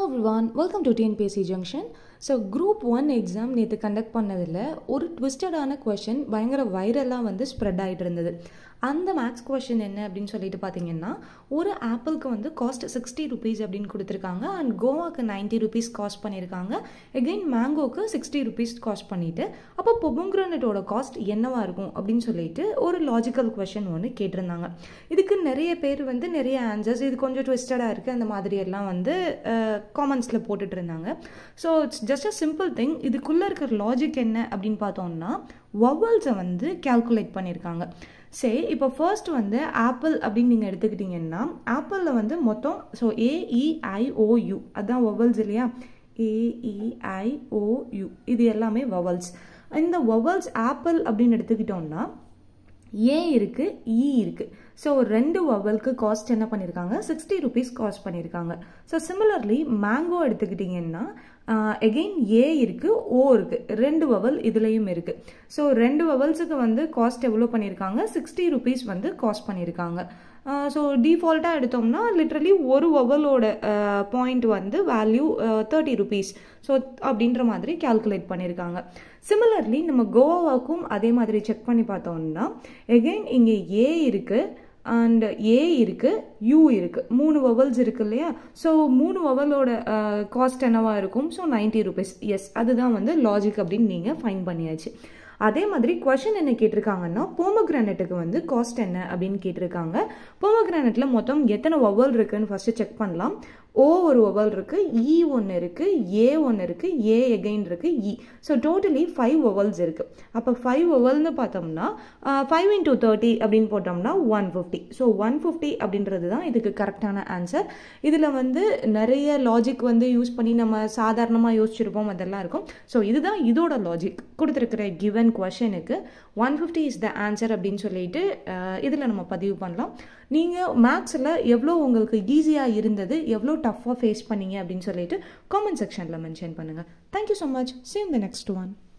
everyone welcome to TNPSC junction so group one exam நேற்று conduct பண்ணதில் ஒரு ட்விஸ்டடான question பயங்கர வைரலாக வந்து ஸ்ப்ரெட் ஆகிட்டு இருந்தது அந்த மேக்ஸ் கொஷின் என்ன அப்படின்னு சொல்லிட்டு பார்த்தீங்கன்னா ஒரு ஆப்பிளுக்கு வந்து காஸ்ட் சிக்ஸ்டி ருபீஸ் அப்படின்னு கொடுத்துருக்காங்க அண்ட் கோவாக்கு நைன்ட்டி ருபீஸ் காஸ்ட் பண்ணியிருக்காங்க எகெயின் மேங்கோக்கு சிக்ஸ்டி ருபீஸ் காஸ்ட் பண்ணிவிட்டு அப்போ பொபுங்க்ரனட்டோட காஸ்ட் என்னவா இருக்கும் அப்படின்னு சொல்லிட்டு ஒரு லாஜிக்கல் கொஷின் ஒன்று கேட்டிருந்தாங்க இதுக்கு நிறைய பேர் வந்து நிறைய ஆன்சர்ஸ் இது கொஞ்சம் ட்விஸ்டடாக இருக்குது அந்த மாதிரி எல்லாம் வந்து காமெண்ட்ஸில் போட்டுட்டு இருந்தாங்க so it's just a simple thing இதுக்குள்ளே இருக்கிற லாஜிக் என்ன அப்படின்னு பார்த்தோம்னா வவல்ஸை வந்து கேல்குலேட் பண்ணியிருக்காங்க சரி இப்போ ஃபர்ஸ்ட் வந்து ஆப்பிள் அப்படின்னு நீங்கள் எடுத்துக்கிட்டிங்கன்னா ஆப்பிளில் வந்து மொத்தம் ஸோ ஏஇஐஓயு அதுதான் வவல்ஸ் இல்லையா ஏஇஐஓயு இது எல்லாமே வவல்ஸ் இந்த வவல்ஸ் ஆப்பிள் அப்படின்னு எடுத்துக்கிட்டோம்னா ஏ இருக்குது இ இருக்குது ஸோ ரெண்டு வவலுக்கு காஸ்ட் என்ன பண்ணியிருக்காங்க சிக்ஸ்டி ருபீஸ் காஸ்ட் பண்ணியிருக்காங்க ஸோ சிமிலர்லி மேங்கோ எடுத்துக்கிட்டிங்கன்னா எகெயின் ஏ இருக்குது ஓ இருக்குது ரெண்டு வவல் இதுலேயும் இருக்குது ஸோ ரெண்டு வவல்ஸுக்கு வந்து காஸ்ட் எவ்வளோ பண்ணியிருக்காங்க சிக்ஸ்டி ருபீஸ் வந்து காஸ்ட் பண்ணியிருக்காங்க ஸோ டிஃபால்ட்டாக எடுத்தோம்னா லிட்ரலி ஒரு வவலோட பாயிண்ட் வந்து வேல்யூ தேர்ட்டி ருபீஸ் ஸோ அப்படின்ற மாதிரி கேல்குலேட் பண்ணியிருக்காங்க சிமிலர்லி நம்ம கோவாவுக்கும் அதே மாதிரி செக் பண்ணி பார்த்தோம்னா எகெயின் இங்கே ஏ இருக்குது அண்ட் ஏ இருக்குது யூ இருக்குது மூணு வவல்ஸ் இருக்கு இல்லையா ஸோ மூணு வவலோட காஸ்ட் என்னவா இருக்கும் ஸோ நைன்ட்டி ருபீஸ் எஸ் அதுதான் வந்து லாஜிக் அப்படின்னு நீங்கள் ஃபைன் பண்ணியாச்சு அதே மாதிரி கொஷின் என்ன கேட்டிருக்காங்கன்னா போமோகிரானட்டுக்கு வந்து காஸ்ட் என்ன அப்படின்னு கேட்டிருக்காங்க போமோகிரானட்டில் மொத்தம் எத்தனை ஒவல் இருக்குன்னு ஃபஸ்ட்டு செக் பண்ணலாம் ஓ ஒரு ஒவல் இருக்குது இ ஒன்று இருக்குது ஏ ஒன்று இருக்குது ஏ எகைன் இருக்குது இ ஸோ டோட்டலி ஃபைவ் ஒவல்ஸ் இருக்குது அப்போ ஃபைவ் ஒவல்னு பார்த்தோம்னா ஃபைவ் இன்டூ தேர்ட்டி அப்படின்னு போட்டோம்னா one fifty so one fifty அப்படின்றது தான் இதுக்கு கரெக்டான ஆன்சர் இதில் வந்து நிறைய லாஜிக் வந்து யூஸ் பண்ணி நம்ம சாதாரணமாக யோசிச்சிருப்போம் அதெல்லாம் இருக்கும் ஸோ இதுதான் இதோட லாஜிக் கொடுத்துருக்கிற given கொஷனுக்கு one fifty is the answer அப்படின்னு சொல்லிட்டு இதில் நம்ம பதிவு பண்ணலாம் நீங்கள் மேக்ஸில் எவ்வளோ உங்களுக்கு ஈஸியாக இருந்தது எவ்வளோ டஃப்பாக ஃபேஸ் பண்ணீங்க அப்படின்னு சொல்லிட்டு காமெண்ட் செக்ஷனில் மென்ஷன் பண்ணுங்கள் thank you so much same the next one